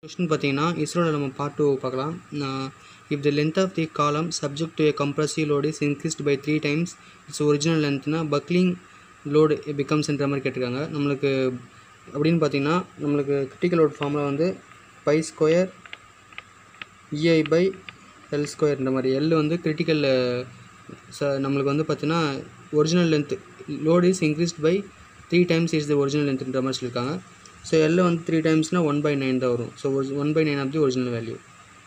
question பார்த்தீங்கன்னா இஸ்ரோவில் நம்ம பார்ட் டூ பார்க்கலாம் if the length of the column subject to a compressive load is increased by three times its original லென்த்னா buckling load பிகம்ஸ்ன்ற மாதிரி கேட்டிருக்காங்க நம்மளுக்கு அப்படின்னு பார்த்தீங்கன்னா நம்மளுக்கு கிரிட்டிக்கல் லோட் ஃபார்மில் வந்து pi square EI by L ஸ்கொயர்ன்ற மாதிரி எல் வந்து கிரிட்டிக்கல் ச நம்மளுக்கு வந்து பார்த்தீங்கன்னா original length load is increased by three times is the original லென்த்ன்ற மாதிரி சொல்லியிருக்காங்க ஸோ எல்ல வந்து த்ரீ டைம்ஸ்னால் ஒன் பை நைன் தான் வரும் so one by nine of the original value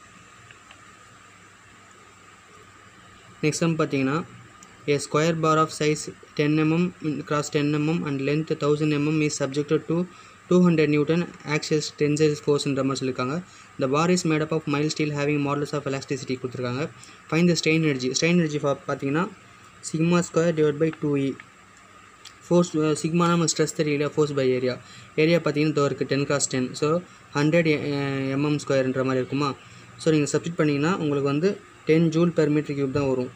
next sum பார்த்தீங்கன்னா a square bar of size 10 mm cross 10 mm and length 1000 mm is subjected to 200 newton axial tensile forceன்ற மாதிரி சொல்லியிருக்காங்க the bar is made up of mild steel having modulus of elasticity கொடுத்துருக்காங்க find the strain energy strain energy for பார்த்தீங்கன்னா sigma square divided by 2e force sigma நம்ம stress தெரியல force by area area பார்த்தீங்கன்னா இதோ இருக்குது ten cross ten so hundred mm ஸ்கொயர்ன்ற மாதிரி இருக்குமா ஸோ நீங்கள் சப்ஸ்டிட் பண்ணிங்கன்னா உங்களுக்கு வந்து ten joule per metre cube தான் வரும்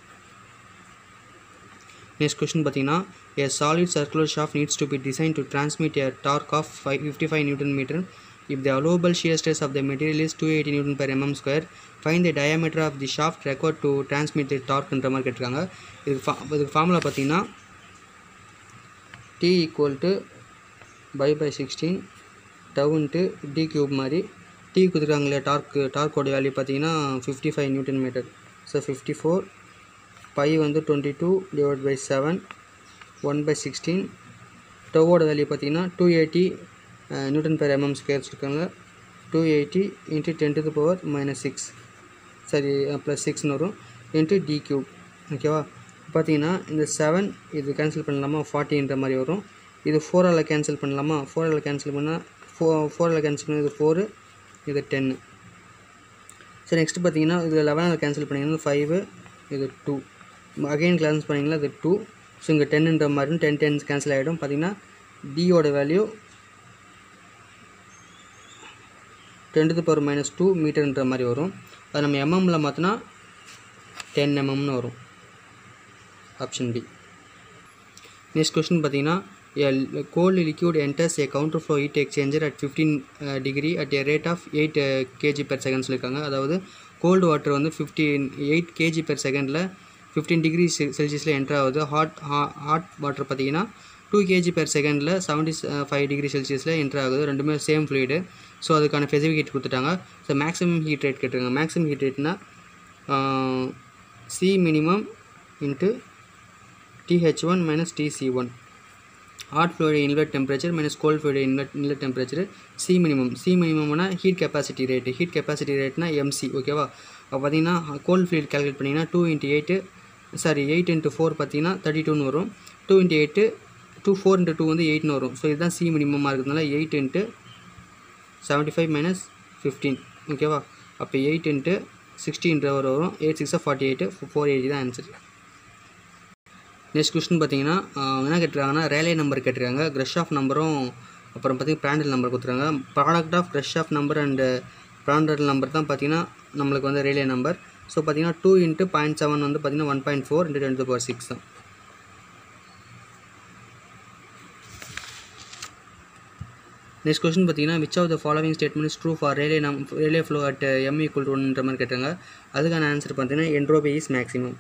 நெக்ஸ்ட் கொஸ்டின் பார்த்தீங்கன்னா a solid circular shaft needs to be designed to transmit a torque of 5 55 newton meter if the allowable shear stress of the material is 280 newton per mm square find the diameter of the shaft required to transmit the torqueன்ற மாதிரி கேட்டிருக்காங்க இதுக்கு ஃபா இதுக்கு formula பார்த்தீங்கன்னா T equal to pi by sixteen tau into D cube மாதிரி T கொடுத்துருக்காங்க இல்லையா டார்க்கு டார்க்கோட வேல்யூ பார்த்தீங்கன்னா fifty five newton metre so fifty four by வந்து twenty two divide by seven one by sixteen டவோட வேல்யூ பார்த்தீங்கன்னா two eighty newton per mm square வச்சுருக்காங்க two eighty into ten to the power minus six சரி plus சிக்ஸ்னு வரும் into D cube ஓகேவா பார்த்தீங்கன்னா இந்த செவன் இது கேன்சல் பண்ணலாமா ஃபார்ட்டின்ற மாதிரி வரும் இது ஃபோரால் கேன்சல் பண்ணலாமா ஃபோரால் கேன்சல் பண்ணால் ஃபோ ஃபோரால் கேன்சல் பண்ணால் இது ஃபோரு இது டென்னு சரி நெக்ஸ்ட் பார்த்தீங்கன்னா இது லெவனால் கேன்சல் பண்ணிங்கன்னா ஃபைவு இது டூ அகைன் கேன்சல் பண்ணிங்கன்னா இது டூ ஸோ இங்கே டென்னுன்ற மாதிரி டென் டென்ஸ் கேன்சல் ஆகிடும் பார்த்தீங்கன்னா டியோட வேல்யூ ten to power minus two மீட்டர்ன்ற மாதிரி வரும் அது நம்ம எம்எம்மில் மாற்றினா டென் எம்எம்னு வரும் ஆப்ஷன் பி நெக்ஸ்ட் கொஸ்டின் பார்த்தீங்கன்னா a cold liquid enters a counter flow heat exchanger at 15 uh, degree at a rate of 8 uh, kg per second சொல்லியிருக்காங்க அதாவது கோல்டு வாட்டர் வந்து ஃபிஃப்டீன் எயிட் கேஜி பெர் செகண்டில் fifteen degree செல்சியஸில் entry ஆகுது hot hot water பார்த்தீங்கன்னா two kg per செகண்டில் seventy five degree செல்சியஸில் entry ஆகுது ரெண்டுமே சேம் ஃப்ளூயிடு ஸோ அதுக்கான ஸ்பெசிஃபிக் ஹீட் கொடுத்துட்டாங்க ஸோ மேக்ஸிமம் ஹீட் ரேட் கேட்டிருக்காங்க மேக்ஸிமம் ஹீட் ரேட்னா C minimum into TH one minus TC one hot fluid inlet temperature minus cold fluid inlet inlet temperature C minimum C மினிமம்னா heat capacity rate heat capacity ரேட்னா MC ஓகேவா அப்போ பார்த்தீங்கன்னா cold fluid calculate பண்ணிங்கன்னா two into eight sorry eight into four பார்த்தீங்கன்னா thirty டூன்னு வரும் two into eight two four into two வந்து எயிட்னு வரும் ஸோ இதுதான் சி மினிமமாக இருக்கிறதுனால eight into seventy five minus fifteen ஓகேவா அப்போ எயிட் இன்ட்டு சிக்ஸ்டீன்ற ஒரு வரும் எயிட் சிக்ஸாக ஃபார்ட்டி எயிட்டு ஃபோர் எயிட்டி தான் ஆன்சர் நெக்ஸ்ட் கொஸ்டின் பார்த்தீங்கன்னா என்ன கேட்டிருக்காங்கன்னா ரேலே நம்பர் கேட்டிருக்காங்க க்ரஷ் ஆஃப் நம்பரும் அப்புறம் பார்த்தீங்கன்னா பிராண்டல் நம்பர் கொடுத்துருக்காங்க product of Grashof number and Prandtl number தான் பார்த்தீங்கன்னா நம்மளுக்கு வந்து ரேலே நம்பர் ஸோ பார்த்தீங்கன்னா டூ இன்ட்டு பாயிண்ட் செவன் வந்து பார்த்தீங்கன்னா one point four into ten power six தான் நெக்ஸ்ட் கொஸ்டின் பார்த்தீங்கன்னா which of the following statement is true for Rayleigh நம் Rayleigh flow at M equal to ஒன்ன்ற மாதிரி கேட்டாங்க அதுக்கான ஆன்சர் பார்த்தீங்கன்னா entropy is maximum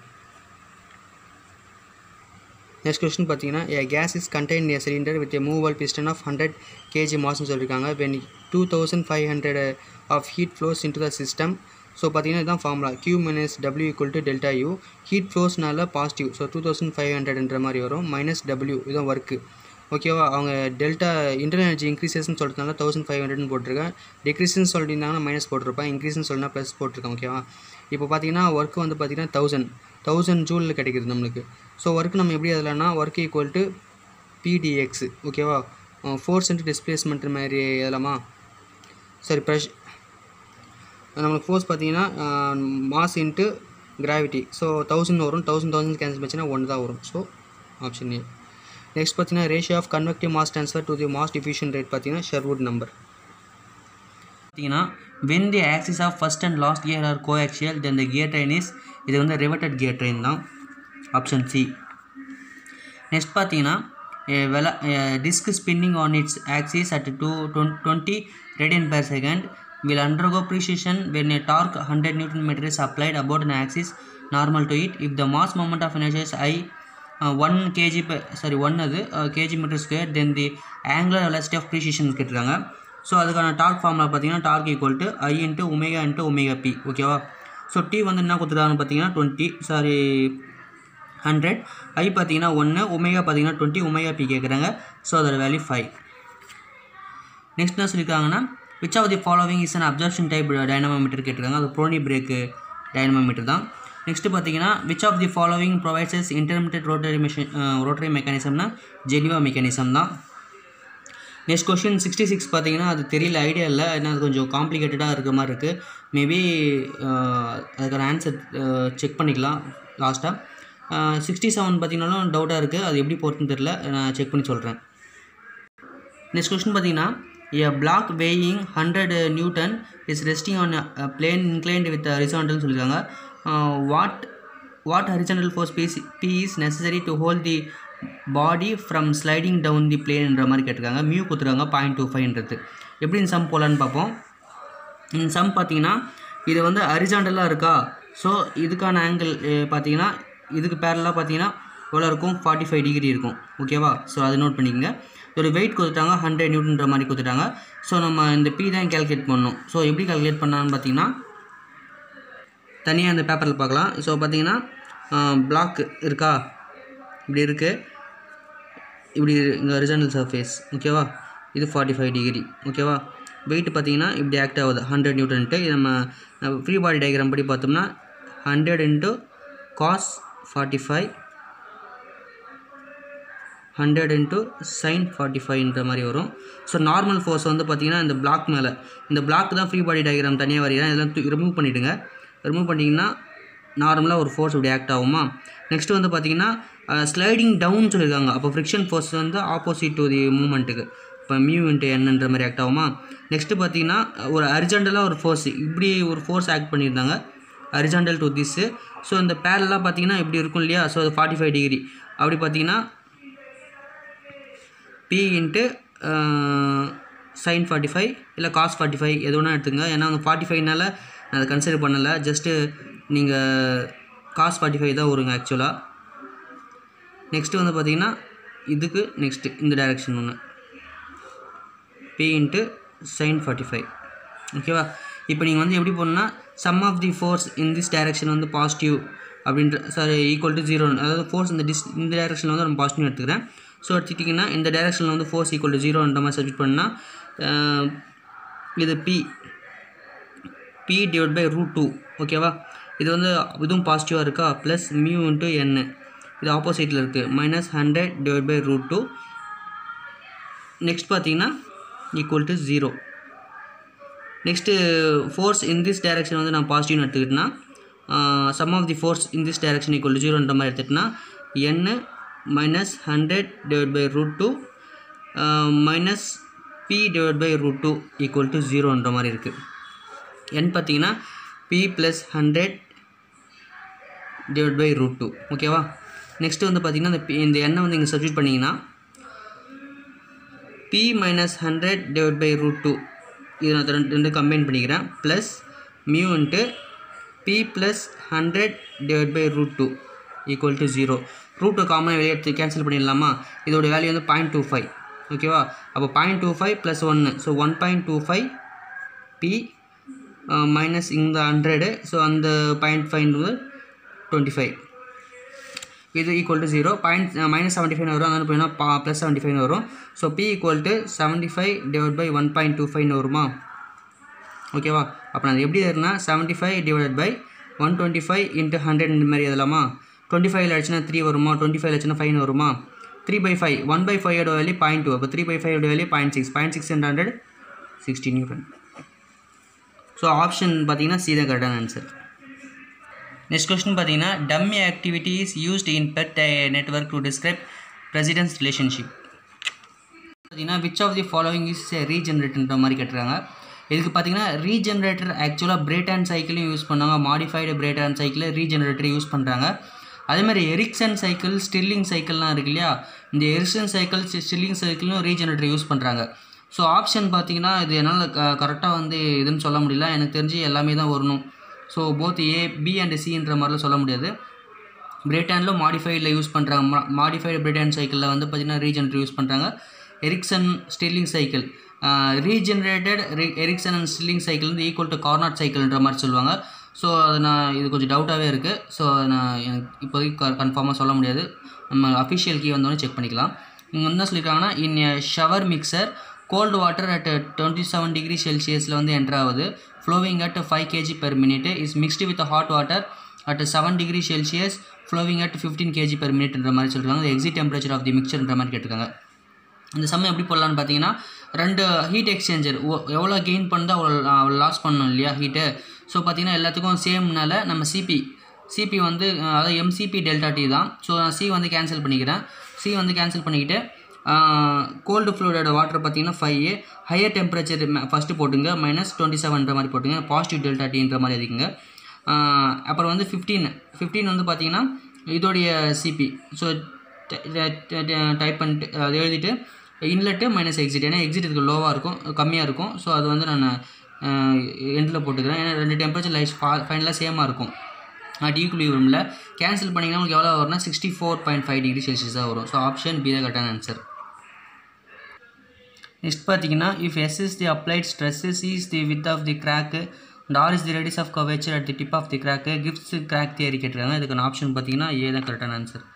next question பார்த்தீங்கன்னா a gas is contain a cylinder with a movable piston of hundred kg மாஸ்னு சொல்லியிருக்காங்க when two thousand five hundred of heat flows into the system so பார்த்தீங்கன்னா இதுதான் formula Q minus W equal to delta U heat ஃப்ளோஸ்னால positive so two thousand five ஹண்ட்ரட்ன்ற மாதிரி வரும் minus W இதுதான் work ஓகேவா அவங்க டெல்டா இன்டர்னல் எனர்ஜி இன்க்ரீசஸ்னு சொல்லிட்டாங்க தௌசண்ட் ஃபைவ் ஹண்ட்ரட்னு போட்டிருக்கேன் டிக்ரீஸ்னு சொல்லியிருந்தாங்கன்னா மைனஸ் போட்டிருப்பேன் இன்க்ரீஸ்னு சொல்லினா ப்ளஸ் போட்டிருக்கேன் ஓகேவா இப்போ பார்த்தீங்கன்னா ஒர்க் வந்து பார்த்தீங்கன்னா தௌசண்ட் தௌசண்ட் ஜூலில் கிடைக்குது நம்மளுக்கு ஸோ ஒர்க் நம்ம எப்படி எதுலன்னா ஒர்க் ஈக்குவல் டு பிடிஎக்ஸ் ஓகேவா ஃபோர்ஸ் இன்ட்டு டிஸ்பிளேஸ்மெண்ட் மாதிரி எதலாமா சரி ப்ரெஷ் நம்மளுக்கு ஃபோர்ஸ் பார்த்தீங்கன்னா mass into gravity so thousand வரும் தௌசண்ட் தௌசண்ட் கேன்சல் பண்ணிச்சுன்னா ஒன்று தான் வரும் ஸோ ஆப்ஷன் ஏ நெக்ஸ்ட் பார்த்தீங்கன்னா ratio of convective mass transfer to the mass diffusion rate பார்த்தீங்கன்னா ஷெர்வுட் நம்பர் பார்த்தீங்கன்னா when the axis of first and last gear are coaxial then the gear train is இது வந்து reverted gear train தான் option C next பார்த்தீங்கன்னா well disc spinning on its axis at two twenty radian per second will undergo precision when a torque 100 newton meter is applied about an axis normal to it if the mass moment of inertia is i uh, 1 kg per sorry 1 அது uh, kg meter square then the angular velocity of precision கேட்டிருக்காங்க so அதுக்கான torque formula பார்த்தீங்கன்னா torque equal to I into omega into omega P ஓகேவா so T வந்து என்ன கொடுத்துருக்காங்கன்னு பார்த்தீங்கன்னா twenty sorry hundred I பார்த்தீங்கன்னா ஒன்று ஒமேகா பார்த்தீங்கன்னா டுவெண்ட்டி ஒமேகா பி கேட்குறாங்க ஸோ அதோட வேல்யூ ஃபைவ் நெக்ஸ்ட் என்ன சொல்லியிருக்காங்கன்னா which of the following is an absorption type dynamometer கேட்டிருக்காங்க அது ப்ரோனி பிரேக்கு டைனமோமீட்டர் தான் நெக்ஸ்ட் பார்த்தீங்கன்னா which of the following provides intermediate rotary machine rotary மெக்கானிசம்னா ஜெனிவா மெக்கானிசம் தான் நெக்ஸ்ட் கொஷின் சிக்ஸ்டி சிக்ஸ் பார்த்தீங்கன்னா அது தெரியல ஐடியா இல்லை ஏன்னா அது கொஞ்சம் காம்ப்ளிகேட்டடாக இருக்கிற மாதிரி இருக்குது மேபி அதுக்கான ஆன்சர் செக் பண்ணிக்கலாம் லாஸ்ட்டாக சிக்ஸ்டி செவன் பார்த்தீங்கன்னாலும் டவுட்டாக இருக்குது அது எப்படி போகிறதுன்னு தெரில நான் செக் பண்ணி சொல்கிறேன் நெக்ஸ்ட் கொஸ்டின் பார்த்தீங்கன்னா a block weighing 100 newton is resting on a, a plane inclined with horizontal சொல்லியிருக்காங்க what what horizontal force p is, p is necessary to hold the body from sliding down the planeன்ற மாதிரி கேட்டிருக்காங்க mu கொடுத்துருக்காங்க point two ஃபைவ்ன்றது எப்படி இந்த some போகலான்னு பார்ப்போம் இந்த சம் பார்த்தீங்கன்னா இது வந்து ஹரிசாண்டலாக இருக்கா ஸோ இதுக்கான ஆங்கிள் பார்த்தீங்கன்னா இதுக்கு பேரலாக பார்த்தீங்கன்னா எவ்வளோ இருக்கும் ஃபார்ட்டி ஃபைவ் டிகிரி இருக்கும் ஓகேவா ஸோ அதை நோட் பண்ணிக்கோங்க இதோட வெயிட் கொடுத்துட்டாங்க ஹண்ட்ரட் நியூட்டன்ற மாதிரி கொடுத்துட்டாங்க ஸோ நம்ம இந்த பி தான் கேல்குலேட் பண்ணணும் ஸோ எப்படி கால்குலேட் பண்ணான்னு பார்த்தீங்கன்னா தனியாக இந்த பேப்பரில் பார்க்கலாம் ஸோ பார்த்தீங்கன்னா பிளாக் இருக்கா இப்படி இருக்குது இப்படி இங்கே ஒரிஜினல் சர்ஃபேஸ் ஓகேவா இது ஃபார்ட்டி ஃபைவ் டிகிரி ஓகேவா வெயிட் பார்த்தீங்கன்னா இப்படி ஆக்ட் ஆகுது ஹண்ட்ரட் நியூட்டன்ட்டு இது நம்ம ஃப்ரீ பாடி டயக்ராம் படி பார்த்தோம்னா hundred into cos forty five hundred into sine forty ஃபைவ்ன்ற மாதிரி வரும் ஸோ நார்மல் ஃபோர்ஸ் வந்து பார்த்தீங்கன்னா இந்த பிளாக் மேலே இந்த பிளாக் தான் ஃப்ரீ பாடி டயக்ராம் தனியாக வரைகிறேன் இதெல்லாம் ரிமூவ் பண்ணிவிடுங்க ரிமூவ் பண்ணிங்கன்னா நார்மலாக ஒரு ஃபோர்ஸ் இப்படி ஆக்ட் ஆகுமா நெக்ஸ்ட் வந்து பார்த்தீங்கன்னா ஸ்லைடிங் டவுன் சொல்லியிருக்காங்க அப்போ ஃப்ரிக்ஷன் ஃபோர்ஸ் வந்து ஆப்போசிட் டு தி மூமெண்ட்டுக்கு இப்போ மியூ இன்ட்டு என்னன்ற மாதிரி ஆக்ட் ஆகுமா நெக்ஸ்ட்டு பார்த்தீங்கன்னா ஒரு அர்ஜென்டலாக ஒரு ஃபோர்ஸ் இப்படி ஒரு ஃபோர்ஸ் ஆக்ட் பண்ணியிருந்தாங்க அரிஜாண்டல் டு திஸ்ஸு ஸோ இந்த பேரலாக பார்த்தீங்கன்னா இப்படி இருக்கும் இல்லையா ஸோ அது ஃபார்ட்டி ஃபைவ் டிகிரி அப்படி பார்த்தீங்கன்னா P into sine forty five இல்லை காஸ் ஃபார்ட்டி ஃபைவ் எது ஒன்றா எடுத்துங்க ஏன்னா அந்த ஃபார்ட்டி ஃபைவ்னால நான் அதை கன்சிடர் பண்ணலை ஜஸ்ட்டு நீங்கள் காஸ் ஃபார்ட்டி ஃபைவ் தான் வருங்க ஆக்சுவலாக நெக்ஸ்ட்டு வந்து பார்த்தீங்கன்னா இதுக்கு நெக்ஸ்ட்டு இந்த டைரெக்ஷன் ஒன்று P into sine forty five ஓகேவா இப்போ நீங்கள் வந்து எப்படி போடணும்னா sum of the force in this direction வந்து பாசிட்டிவ் அப்படின்ற சாரி ஈக்குவல் டு ஜீரோ அதாவது ஃபோர்ஸ் இந்த டிஸ் இந்த டைரெக்ஷனில் வந்து நம்ம பாசிட்டிவ் எடுத்துக்கிறேன் ஸோ எடுத்துக்கிட்டிங்கன்னா இந்த டைரெக்ஷனில் வந்து ஃபோர்ஸ் ஈக்குவல் டு ஜீரோன்ற மாதிரி சப்ஜெக்ட் பண்ணால் இது P P divide by root two ஓகேவா இது வந்து இதுவும் பாசிட்டிவாக இருக்கா ப்ளஸ் மியூ இன்ட்டு என் இது ஆப்போசிட்டில் இருக்குது minus hundred divide by root two next பார்த்தீங்கன்னா equal to zero next force in this direction வந்து நான் பாசிட்டிவ்னு எடுத்துக்கிட்டேன்னா sum of the force in this direction equal to ஜீரோன்ற மாதிரி எடுத்துகிட்டேன்னா N minus hundred divide by root two minus P divide by root two equal to ஜீரோன்ற மாதிரி இருக்குது என் பார்த்தீங்கன்னா P plus hundred divide by root two ஓகேவா next வந்து பார்த்திங்கன்னா இந்த பி இந்த எண்ணை வந்து இங்கே சப்ஸ்டியூட் பண்ணிங்கன்னா P minus hundred divide by root two இது நான் ரெண்டு ரெண்டு கம்பைன் பண்ணிக்கிறேன் plus mu into P plus hundred divide by root two equal to zero root two காமனாக வெளியே எடுத்து கேன்சல் பண்ணிடலாமா இதோட வேல்யூ வந்து பாயிண்ட் டூ ஃபைவ் ஓகேவா அப்போ பாயிண்ட் டூ ஃபைவ் ப்ளஸ் ஒன்று so one point two five P minus இந்த ஹண்ட்ரடு ஸோ அந்த பாயிண்ட் ஃபைவ்ன்றது டுவெண்ட்டி ஃபைவ் இது equal to zero point minus seventy five வரும் அதனால் போயின்னா பா ப்ளஸ் செவன்ட்டி ஃபைவ் வரும் so P equal to seventy five divide by one point two ஃபைவ்னு வருமா ஓகேவா அப்போ நான் எப்படி எழுதுனா seventy five divide by one twenty five into hundred இந்த மாதிரி எழுதலாமா டுவெண்ட்டி ஃபைவ்ல அடிச்சுனா த்ரீ வருமா டுவெண்ட்டி ஃபைவ் அடிச்சுனா ஃபைவ் வருமா three by five one by five value point two அப்போ three by five value point six point six and hundred sixty newton so option பார்த்தீங்கன்னா சி தான் கரெக்டான ஆன்சர் நெக்ஸ்ட் கொஸ்டின் பார்த்தீங்கன்னா dummy activity is used in PERT network to describe precedence relationship பார்த்தீங்கன்னா which of the following is ரீஜென்ரேட்டர்ன்ற மாதிரி கேட்டிருக்காங்க இதுக்கு பார்த்தீங்கன்னா ரீஜென்ரேட்டர் ஆக்சுவலாக பிரேட் அண்ட் சைக்கிளையும் யூஸ் பண்ணாங்க modified Brayton cycle regenerator use பண்ணுறாங்க அதேமாதிரி எரிக்சன் சைக்கிள் ஸ்டில்லிங் சைக்கிள்லாம் இருக்கு இல்லையா இந்த எரிக்சன் சைக்கிள் ஸ்டில்லிங் சைக்கிளும் ரீஜென்ரேட்டர் யூஸ் பண்ணுறாங்க ஸோ ஆப்ஷன் பார்த்தீங்கன்னா இது என்னால் க கரெக்டாக வந்து இதுன்னு சொல்ல முடியல எனக்கு தெரிஞ்சு எல்லாமே தான் வரணும் so both A B and சின்ற மாதிரிலாம் சொல்ல முடியாது பிரிட்டனில் மாடிஃபைடில் யூஸ் பண்ணுறாங்க மாடிஃபைடு பிரிட்டன் சைக்கிளில் வந்து பார்த்திங்கன்னா ரீஜென்ரேட் யூஸ் பண்ணுறாங்க Ericsson Stirling cycle regenerated Ericsson and Stirling cycle வந்து ஈக்குவல் டு கார்னாட் சைக்கிள்ன்ற மாதிரி சொல்லுவாங்க ஸோ அது நான் இது கொஞ்சம் டவுட்டாகவே இருக்குது ஸோ நான் எனக்கு இப்போதைக்கு கன்ஃபார்மாக சொல்ல முடியாது நம்ம அஃபிஷியல் கீ வந்தோடனே செக் பண்ணிக்கலாம் இங்கே என்ன சொல்லியிருக்காங்கன்னா in shower mixer cold water at twenty seven degree செல்சியஸில் வந்து என்ட்ரு ஆகுது flowing at five KG per minute is mixed with hot water at seven degree Celsius flowing at fifteen KG per மினிட்ன்ற மாதிரி சொல்லிருக்காங்க எக்ஸிட் டெம்பரேச்சர் ஆஃப் தி மிக்சர்ன்ற மாதிரி கேட்டிருக்காங்க இந்த சமயம் எப்படி போடலான்னு பார்த்தீங்கன்னா ரெண்டு ஹீட் எக்ஸ்சேஞ்சர் எவ்வளோ கெயின் பண்ணுதோ அவ்வளோ அவ்வளோ லாஸ் பண்ணணும் இல்லையா ஹீட்டு ஸோ பார்த்தீங்கன்னா எல்லாத்துக்கும் சேம்னால நம்ம சிபி சிபி வந்து அதாவது எம்சிபி டெல்டா டி தான் ஸோ நான் சி வந்து கேன்சல் பண்ணிக்கிறேன் சி வந்து கேன்சல் பண்ணிக்கிட்டு கோல்டு ஃப்ளூடோட வாட்டர் பார்த்தீங்கன்னா ஃபைவ் ஹையர் டெம்பரேச்சர் ஃபஸ்ட்டு போட்டுங்க மைனஸ் டுவெண்ட்டி செவன்ற மாதிரி போட்டுங்க பாசிட்டிவ் டெல்டா டீன்ற மாதிரி அதிகங்க அப்புறம் வந்து ஃபிஃப்டீன் ஃபிஃப்டீன் வந்து பார்த்தீங்கன்னா இதோடைய சிபி ஸோ டைப் பண்ணிட்டு அதை எழுதிட்டு இன்லெட்டு மைனஸ் எக்ஸிட் ஏன்னா எக்ஸிட் இதுக்கு லோவாக இருக்கும் கம்மியாக இருக்கும் ஸோ அது வந்து நான் எண்டில் போட்டுக்கிறேன் ஏன்னா ரெண்டு டெம்பரேச்சர் லைஃப் ஃபைனலாக சேமாக இருக்கும் அட் ஈக்குலிபிரியமில் கேன்சல் பண்ணிங்கன்னா உங்களுக்கு எவ்வளோ வரும்னா sixty four point five degree Celsius தான் வரும் ஸோ ஆப்ஷன் பி தான் கரெக்டான ஆன்சர் நெக்ஸ்ட் பார்த்தீங்கன்னா if S is the applied stress is the width of the crack and R is the radius of curvature at the tip of the crack Griffith's crack theory கேட்டிருக்காங்க இதுக்கான option பார்த்தீங்கன்னா ஏ தான் கரெக்டான answer